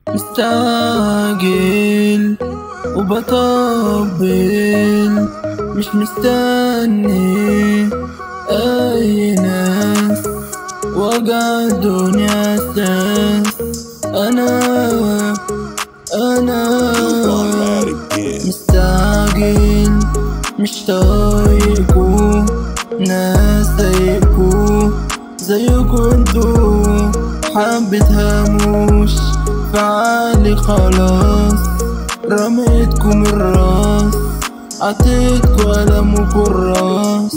مستعجل وبطبل مش مستني اي ناس وجع الدنيا اساس انا انا مستعجل مش طايقكوا ناس زيكوا زيكوا انتوا حبة هاموش فعالي خلاص رميتكم الراس عطيتكوا قلم وكراس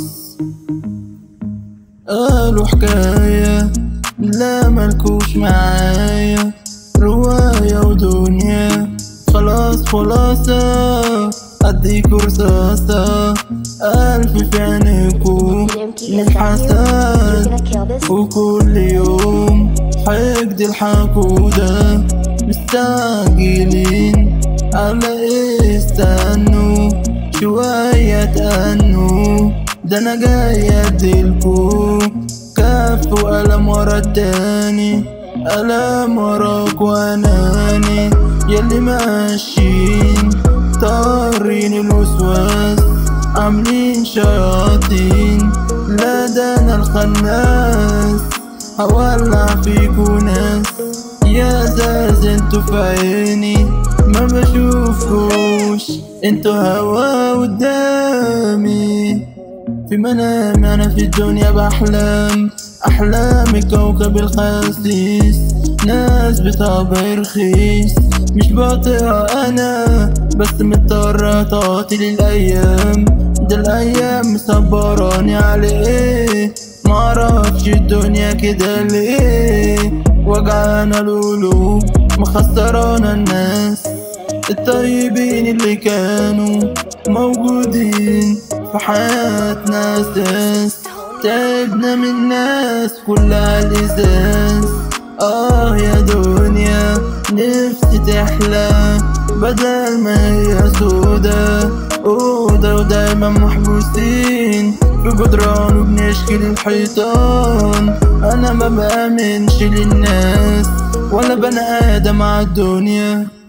قالوا حكاية لا ملكوش معايا رواية ودنيا خلاص خلاصة اديكوا رصاصة ألف في عينيكوا من حسد وكل يوم حقد الحقودة مستعجلين على ايه استنوا شوية تأنوا ده انا جاي اديلكوا كف وقلم ورا التاني قلم وراك واناني يلي ماشيين طارين الوسواس عاملين شياطين لا ده انا الخناس هولع فيكوا ناس يا زاز انتوا في عيني ما بشوفكوش انتوا هوا قدامي في منامي انا في الدنيا بحلم احلامي كوكب الخسيس ناس بطبع رخيص مش بطيئة انا بس مضطر تعطي الايام ده الايام مصبراني عليه معرفش الدنيا كده ليه وجعانة القلوب مخسرانا الناس الطيبين اللي كانوا موجودين في حياتنا اساس تعبنا من ناس كلها الازاز اه يا دنيا نفسي تحلى بدل ما هي سودا أوضة ودايما محبوسين في جدران وبنشكي للحيطان أنا ما بآمنش للناس ولا بني آدم على الدنيا